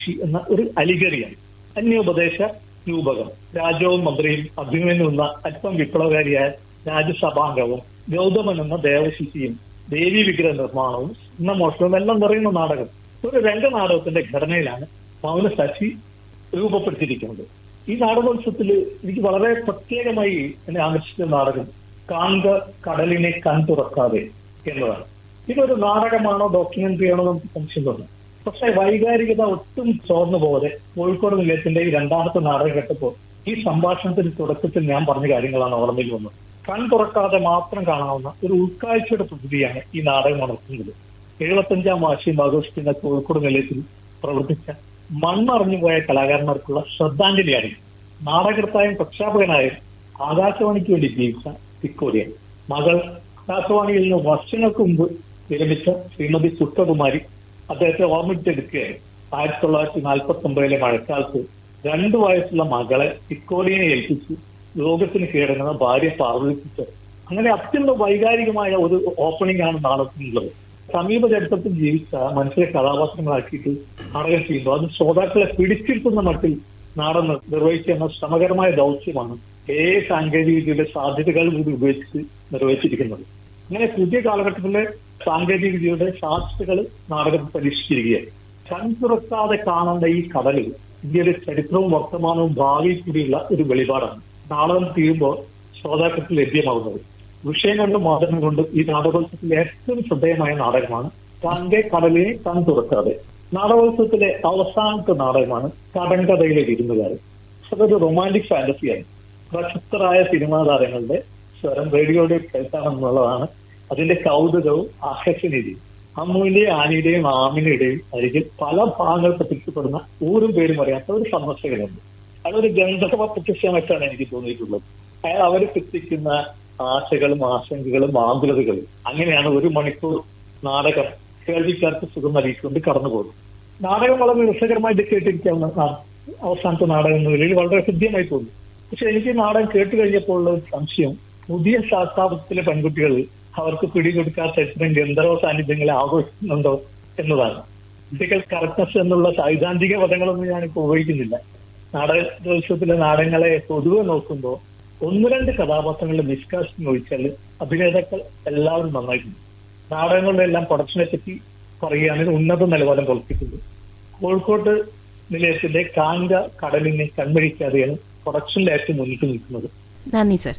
എന്ന ഒരു അലിഗറിയാണ് അന്യോപദേശ രൂപകം രാജാവും മന്ത്രിയും അഭിമന്യു എന്ന അല്പം വിപ്ലവകാരിയായ രാജ്യസഭാംഗവും ഗൗതമൻ എന്ന ദേവശിശിയും ദേവി വിഗ്രഹ നിർമ്മാണവും സ്വർണ്ണമോഷണവും എല്ലാം നിറയുന്ന നാടകം ഒരു രംഗനാടകത്തിന്റെ ഘടനയിലാണ് മൗനസാക്ഷി രൂപപ്പെടുത്തിയിരിക്കുന്നത് ഈ നാടകോത്സവത്തിൽ എനിക്ക് വളരെ പ്രത്യേകമായി എന്നെ ആകർഷിച്ച നാടകം കാന്ത കടലിനെ കൺ തുറക്കാതെ എന്നതാണ് ഇതൊരു നാടകമാണോ ഡോക്യുമെന്ററി ആണോ നമുക്ക് സംശയം തോന്നും പക്ഷെ വൈകാരികത ഒട്ടും ചോർന്നു പോകാതെ കോഴിക്കോട് നിലയത്തിന്റെ ഈ രണ്ടാമത്തെ നാടകം കേട്ടപ്പോൾ ഈ സംഭാഷണത്തിന്റെ തുടക്കത്തിൽ ഞാൻ പറഞ്ഞ കാര്യങ്ങളാണ് ഓർമ്മയിൽ വന്നത് കൺ തുറക്കാതെ മാത്രം കാണാവുന്ന ഒരു ഉൾക്കാഴ്ചയുടെ പദ്ധതിയാണ് ഈ നാടകം ഉണർത്തുന്നത് എഴുപത്തഞ്ചാം വാർഷികം ആഘോഷിക്കുന്ന കോഴിക്കോട് നിലയത്തിൽ പ്രവർത്തിച്ച മണ്ണറിഞ്ഞു പോയ കലാകാരന്മാർക്കുള്ള ശ്രദ്ധാഞ്ജലിയാണ് നാടകർത്തായും പ്രക്ഷാപകനായും ആകാശവാണിക്ക് വേണ്ടി ജീവിച്ച തിക്കോടിയൻ മകൾ ആകാശവാണിയിൽ നിന്ന് വർഷങ്ങൾക്ക് മുമ്പ് വിരമിച്ച ശ്രീമതി സുഷ്ടകുമാരി അദ്ദേഹത്തെ ഓർമ്മിച്ചെടുക്കുകയായി ആയിരത്തി തൊള്ളായിരത്തി നാൽപ്പത്തി ഒമ്പതിലെ മഴക്കാലത്ത് രണ്ടു വയസ്സുള്ള മകളെ തിക്കോടിയനെ ഏൽപ്പിച്ച് ലോകത്തിന് കീഴടങ്ങുന്ന ഭാര്യ പാർവതിപ്പിച്ച് അങ്ങനെ അത്യന്തം വൈകാരികമായ ഒരു ഓപ്പണിംഗ് ആണ് നാടകത്തിനുള്ളത് സമീപ ചരിത്രത്തിൽ ജീവിച്ച മനുഷ്യരെ കഥാപാത്രങ്ങളാക്കിയിട്ട് നാടകം ചെയ്യുമ്പോൾ അത് ശ്രോതാക്കളെ പിടിച്ചിരുത്തുന്ന മട്ടിൽ നാടകം നിർവഹിക്കുന്ന ശ്രമകരമായ ദൗത്യമാണ് ഏ സാങ്കേതിക വിദ്യയുടെ സാധ്യതകൾ കൂടി ഉപയോഗിച്ച് നിർവഹിച്ചിരിക്കുന്നത് അങ്ങനെ പുതിയ കാലഘട്ടത്തിലെ സാങ്കേതിക വിദ്യയുടെ സാധ്യതകൾ നാടകം പരീക്ഷിച്ചിരിക്കുകയാണ് കൺ തുറക്കാതെ കാണേണ്ട ഈ കടലിൽ ഇന്ത്യയുടെ ചരിത്രവും വർത്തമാനവും ഭാവിയിൽ കൂടിയുള്ള ഒരു വെളിപാടാണ് നാടകം തീരുമ്പോൾ ശ്രോതാക്കൾക്ക് ലഭ്യമാകുന്നത് വിഷയം കൊണ്ടും മാതൃകം കൊണ്ടും ഈ നാടകോത്സവത്തിലെ ഏറ്റവും ശ്രദ്ധേയമായ നാടകമാണ് തന്റെ കടലിനെ കൺ തുറക്കാതെ നാടകോത്സവത്തിലെ അവസാനത്തെ നാടകമാണ് കടങ്കഥയിലെ വിരുന്നുകാരൻ അതൊരു റൊമാൻറ്റിക് ഫാന്റസിയാണ് പ്രശസ്തരായ സിനിമാ താരങ്ങളുടെ സ്വരം റേഡിയോയുടെ കേൾക്കാമെന്നുള്ളതാണ് അതിന്റെ കൗതുകവും ആകർഷണീയതയും അമ്മുവിന്റെയും ആനിയുടെയും ആമിനുടെയും അരികിൽ പല ഭാഗങ്ങൾ പ്രത്യക്ഷപ്പെടുന്ന ഊരും പേരും അറിയാത്ത ഒരു സന്ദർശകനുണ്ട് അതൊരു ഗന്ധർവ പ്രത്യക്ഷമായിട്ടാണ് എനിക്ക് തോന്നിയിട്ടുള്ളത് അയാൾ അവർ എത്തിക്കുന്ന ആശകളും ആശങ്കകളും ആകുലതകളും അങ്ങനെയാണ് ഒരു മണിക്കൂർ നാടകം കേൾവിക്കാർക്ക് സുഖം നൽകിക്കൊണ്ട് കടന്നു പോകുന്നത് നാടകം വളരെ രസകരമായിട്ട് കേട്ടിരിക്കാവുന്ന അവസാനത്തെ നാടകം എന്ന നിലയിൽ വളരെ ഹൃദ്യമായി തോന്നി പക്ഷെ എനിക്ക് നാടകം കേട്ട് കഴിഞ്ഞപ്പോൾ ഉള്ള ഒരു സംശയം പുതിയ ശാസ്ത്രാപത്തിലെ പെൺകുട്ടികൾ അവർക്ക് പിടികൊടുക്കാത്ത ഇത്തരം ഗന്ധർവ സാന്നിധ്യങ്ങളെ ആഘോഷിക്കുന്നുണ്ടോ എന്നതാണ് പൊളിറ്റിക്കൽ കറക്റ്റ്നസ് എന്നുള്ള സൈദ്ധാന്തിക പദങ്ങളൊന്നും ഞാനിപ്പോൾ ഉപയോഗിക്കുന്നില്ല നാടകോത്സവത്തിലെ നാടകങ്ങളെ പൊതുവെ നോക്കുമ്പോൾ ഒന്ന് രണ്ട് കഥാപാത്രങ്ങളുടെ നിഷ്കാശം ഒഴിച്ചാൽ അഭിനേതാക്കൾ എല്ലാവരും നന്നായിട്ടുണ്ട് നാടകങ്ങളുടെ എല്ലാം പ്രൊഡക്ഷനെ പറ്റി പറയുകയാണെങ്കിൽ ഉന്നത നിലവാരം പുലർത്തിയിട്ടുണ്ട് കോഴിക്കോട്ട് നിലയത്തിന്റെ കാങ്ക കടലിനെ കൺമഴിക്കാതെയാണ് പ്രൊഡക്ഷനിൽ ഏറ്റവും മുന്നിട്ട് നിൽക്കുന്നത് നന്ദി സർ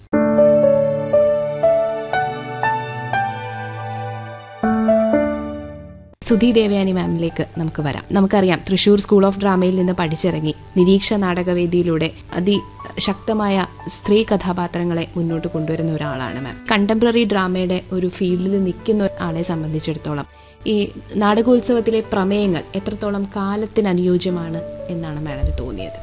സുധി ദേവയാനി മാമിലേക്ക് നമുക്ക് വരാം നമുക്കറിയാം തൃശൂർ സ്കൂൾ ഓഫ് ഡ്രാമയിൽ നിന്ന് പഠിച്ചിറങ്ങി നിരീക്ഷ നാടകവേദിയിലൂടെ അതിശക്തമായ സ്ത്രീ കഥാപാത്രങ്ങളെ മുന്നോട്ട് കൊണ്ടുവരുന്ന ഒരാളാണ് മാം കണ്ടംപററി ഡ്രാമയുടെ ഒരു ഫീൽഡിൽ നിൽക്കുന്ന ആളെ സംബന്ധിച്ചിടത്തോളം ഈ നാടകോത്സവത്തിലെ പ്രമേയങ്ങൾ എത്രത്തോളം കാലത്തിന് അനുയോജ്യമാണ് എന്നാണ് മാഡത്തിന് തോന്നിയത്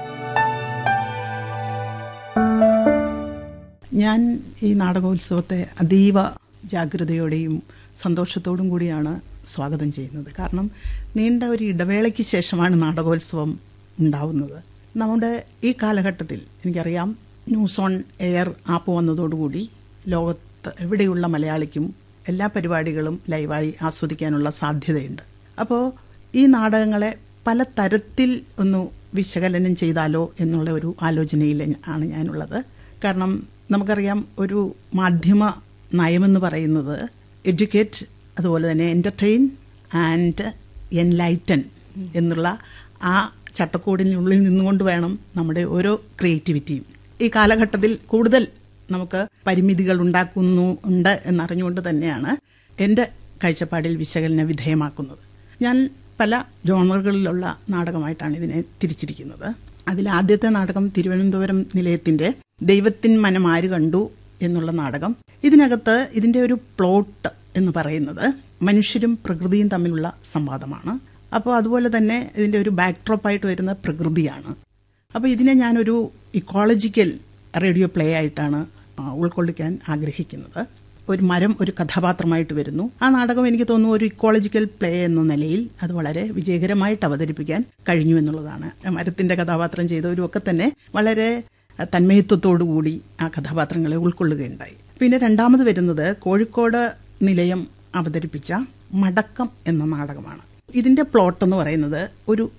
ഞാൻ ഈ നാടകോത്സവത്തെ അതീവ ജാഗ്രതയോടെയും സന്തോഷത്തോടും കൂടിയാണ് സ്വാഗതം ചെയ്യുന്നത് കാരണം നീണ്ട ഒരു ഇടവേളയ്ക്ക് ശേഷമാണ് നാടകോത്സവം ഉണ്ടാവുന്നത് നമ്മുടെ ഈ കാലഘട്ടത്തിൽ എനിക്കറിയാം ന്യൂസ് ഓൺ എയർ ആപ്പ് വന്നതോടുകൂടി ലോകത്ത് എവിടെയുള്ള മലയാളിക്കും എല്ലാ പരിപാടികളും ലൈവായി ആസ്വദിക്കാനുള്ള സാധ്യതയുണ്ട് അപ്പോൾ ഈ നാടകങ്ങളെ പല തരത്തിൽ ഒന്ന് വിശകലനം ചെയ്താലോ എന്നുള്ള ഒരു ആലോചനയിൽ ആണ് ഞാനുള്ളത് കാരണം നമുക്കറിയാം ഒരു മാധ്യമ നയമെന്ന് പറയുന്നത് എഡ്യൂക്കേറ്റ് അതുപോലെ തന്നെ എൻ്റർടൈൻ ആൻഡ് എൻലൈറ്റൻ എന്നുള്ള ആ ചട്ടക്കൂടിനുള്ളിൽ നിന്നുകൊണ്ട് വേണം നമ്മുടെ ഓരോ ക്രിയേറ്റിവിറ്റിയും ഈ കാലഘട്ടത്തിൽ കൂടുതൽ നമുക്ക് പരിമിതികൾ ഉണ്ടാക്കുന്നു ഉണ്ട് എന്നറിഞ്ഞുകൊണ്ട് തന്നെയാണ് എൻ്റെ കാഴ്ചപ്പാടിൽ വിശകലന വിധേയമാക്കുന്നത് ഞാൻ പല ജോണറുകളിലുള്ള നാടകമായിട്ടാണ് ഇതിനെ തിരിച്ചിരിക്കുന്നത് അതിൽ ആദ്യത്തെ നാടകം തിരുവനന്തപുരം നിലയത്തിൻ്റെ ദൈവത്തിൻ മനം ആര് കണ്ടു എന്നുള്ള നാടകം ഇതിനകത്ത് ഇതിൻ്റെ ഒരു പ്ലോട്ട് എന്ന് പറയുന്നത് മനുഷ്യരും പ്രകൃതിയും തമ്മിലുള്ള സംവാദമാണ് അപ്പോൾ അതുപോലെ തന്നെ ഇതിൻ്റെ ഒരു ബാക്ക്ഡ്രോപ്പായിട്ട് വരുന്ന പ്രകൃതിയാണ് അപ്പോൾ ഇതിനെ ഞാനൊരു ഇക്കോളജിക്കൽ റേഡിയോ പ്ലേ ആയിട്ടാണ് ഉൾക്കൊള്ളിക്കാൻ ആഗ്രഹിക്കുന്നത് ഒരു മരം ഒരു കഥാപാത്രമായിട്ട് വരുന്നു ആ നാടകം എനിക്ക് തോന്നുന്നു ഒരു ഇക്കോളജിക്കൽ പ്ലേ എന്ന നിലയിൽ അത് വളരെ വിജയകരമായിട്ട് അവതരിപ്പിക്കാൻ കഴിഞ്ഞു എന്നുള്ളതാണ് മരത്തിന്റെ കഥാപാത്രം ചെയ്തവരും ഒക്കെ തന്നെ വളരെ തന്മയത്വത്തോടു കൂടി ആ കഥാപാത്രങ്ങളെ ഉൾക്കൊള്ളുകയുണ്ടായി പിന്നെ രണ്ടാമത് വരുന്നത് കോഴിക്കോട് നിലയം അവതരിപ്പിച്ച മടക്കം എന്ന നാടകമാണ് ഇതിന്റെ പ്ലോട്ട് എന്ന് പറയുന്നത് ഒരു